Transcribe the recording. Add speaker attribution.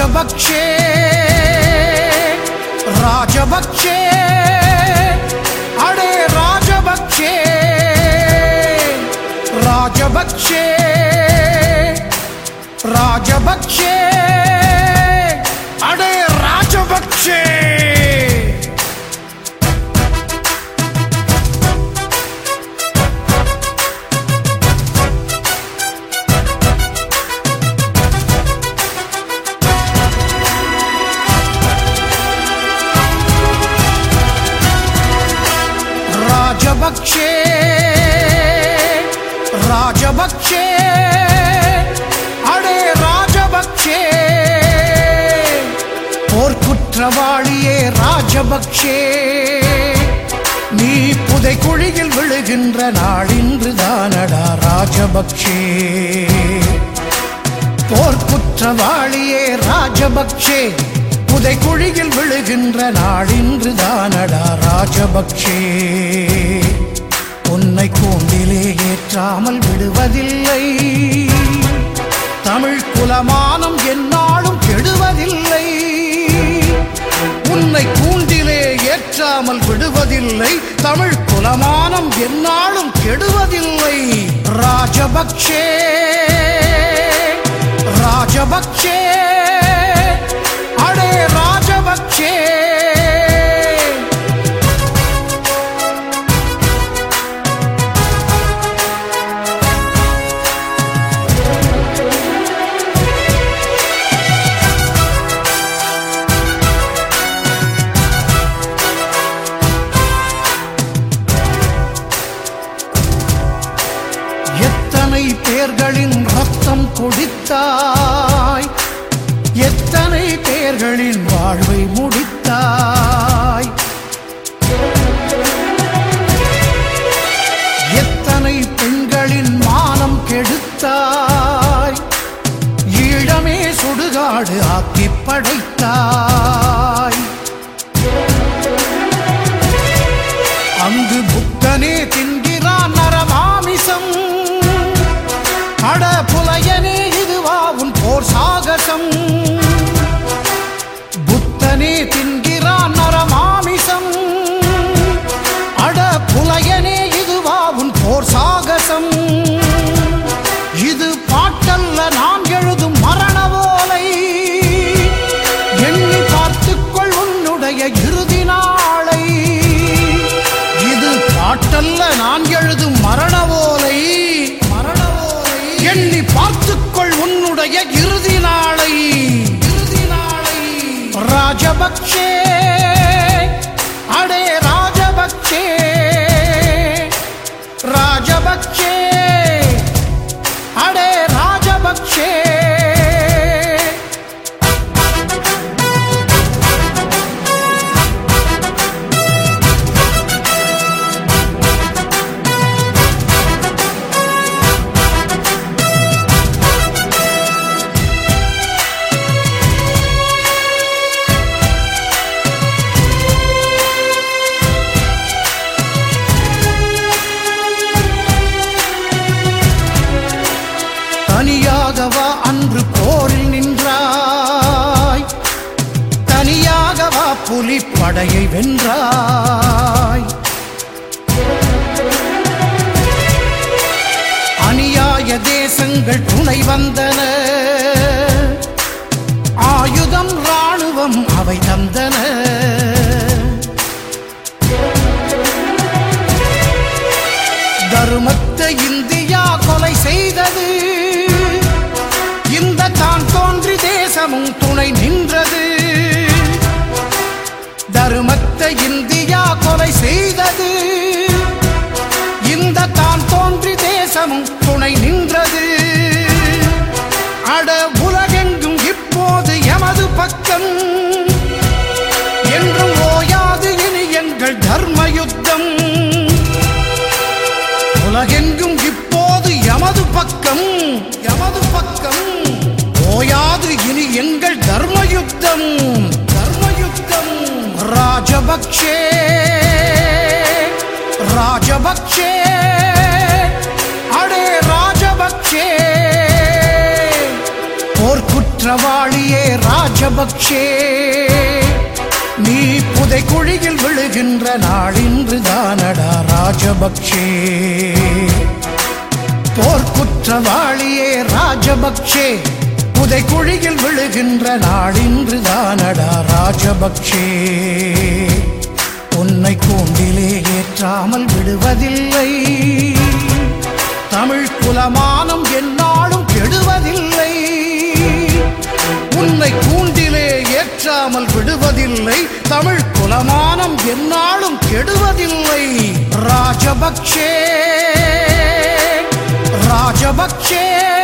Speaker 1: ராஜபக்ஷே ராஜபக்ஷே அடே ராஜபக்ஷே ராஜபக்ஷே ராஜபக்ஷே அடே ராஜபக்ஷே ராஜபக்ஷே ராஜபக்ஷே அடே ராஜபக்ஷே போர்க்குற்றவாளியே ராஜபக்ஷே நீ புதைக்குழியில் விழுகின்ற நாளின்று தானடா ராஜபக்ஷே போர்க்குற்றவாளியே ராஜபக்ஷே புதைக்குழியில் விழுகின்ற நாளின்று தானடா ராஜபக்ஷே உன்னை கூண்டிலே ஏற்றாமல் விடுவதில்லை தமிழ் குலமானம் எந்நாளும் கெடுவதில்லை உன்னை கூண்டிலே ஏற்றாமல் விடுவதில்லை தமிழ் குலமானம் எந்நாளும் கெடுவதில்லை ராஜபக்ஷே ராஜபக்ஷே அடே ராஜபக்ஷே எத்தனை பேர்களின் ரத்தம் குடித்தாய் எத்தனை பேர்களின் வாழ்வை முடித்தாய் எத்தனை பெண்களின் மானம் கெடுத்தாய் ஈழமே சுடுகாடு ஆக்கி படைத்தாய் அங்கு புத்தனே தின்கிறான் நரமாமிசம் அட புலையனே இதுவா உன் போர் சாகசம் புத்தனே தின்கிறான் நரமாமிசம் அட புலையனே இதுவா உன் போர் சாகசம் இது பாட்டல்ல நான் எழுதும் மரண ஓலை எண்ணி பார்த்துக்கொள் உன்னுடைய இறுதி நாளை இது பாட்டல்ல நான் எழுதும் மரண ஓலை மரண ஓலை எண்ணி பார்த்துக்கொள் உன்னுடைய இறுதி நாளை இறுதி நாளை ராஜபக்ஷே அடே ராஜபக்ஷே ராஜபக்ஷே அடே ராஜபக்ஷே தனியாகவா அன்று போரில் நின்றாய் தனியாகவா புலி படையை வென்றாய் அநியாய தேசங்கள் துணை வந்தன ஆயுதம் ராணுவம் அவை தந்தன தருமத்தை இந்தியா கொலை செய்தது இந்த தான் தோன்றி தேசமும் துணை நின்றது தருமத்தை இந்தியா கொலை செய்தது இந்த தான் தோன்றி தேசமும் துணை நின்றது அட உலகெங்கும் இப்போது எமது பக்கம் என்றும் ஓயாது இனி எங்கள் தர்ம யுத்தம் உலகெங்கும் இப்போது எமது பக்கம் எமது பக்கம் ஓயாது இனி எங்கள் தர்ம யுத்தம் தர்ம யுத்தம் ராஜபக்ஷே ராஜபக்ஷே அடே ராஜபக்ஷே போர்க்குற்றவாளியே ராஜ ராஜபக்ஷே நீ புதைக்குழியில் விழுகின்ற நாளின்று தானடா ராஜபக்ஷே போர்க்குற்றவாளியே ராஜபக்ஷே புதைக்குழியில் விழுகின்ற நாளின்று தானடா ராஜபக்ஷே உன்னை கூண்டிலே ஏற்றாமல் விடுவதில்லை தமிழ் குலமானம் எந்நாளும் கெடுவதில்லை உன்னை கூண்டிலே ஏற்றாமல் விடுவதில்லை தமிழ் குலமானம் எந்நாளும் கெடுவதில்லை ராஜபக்ஷே ராஜபக்ஷே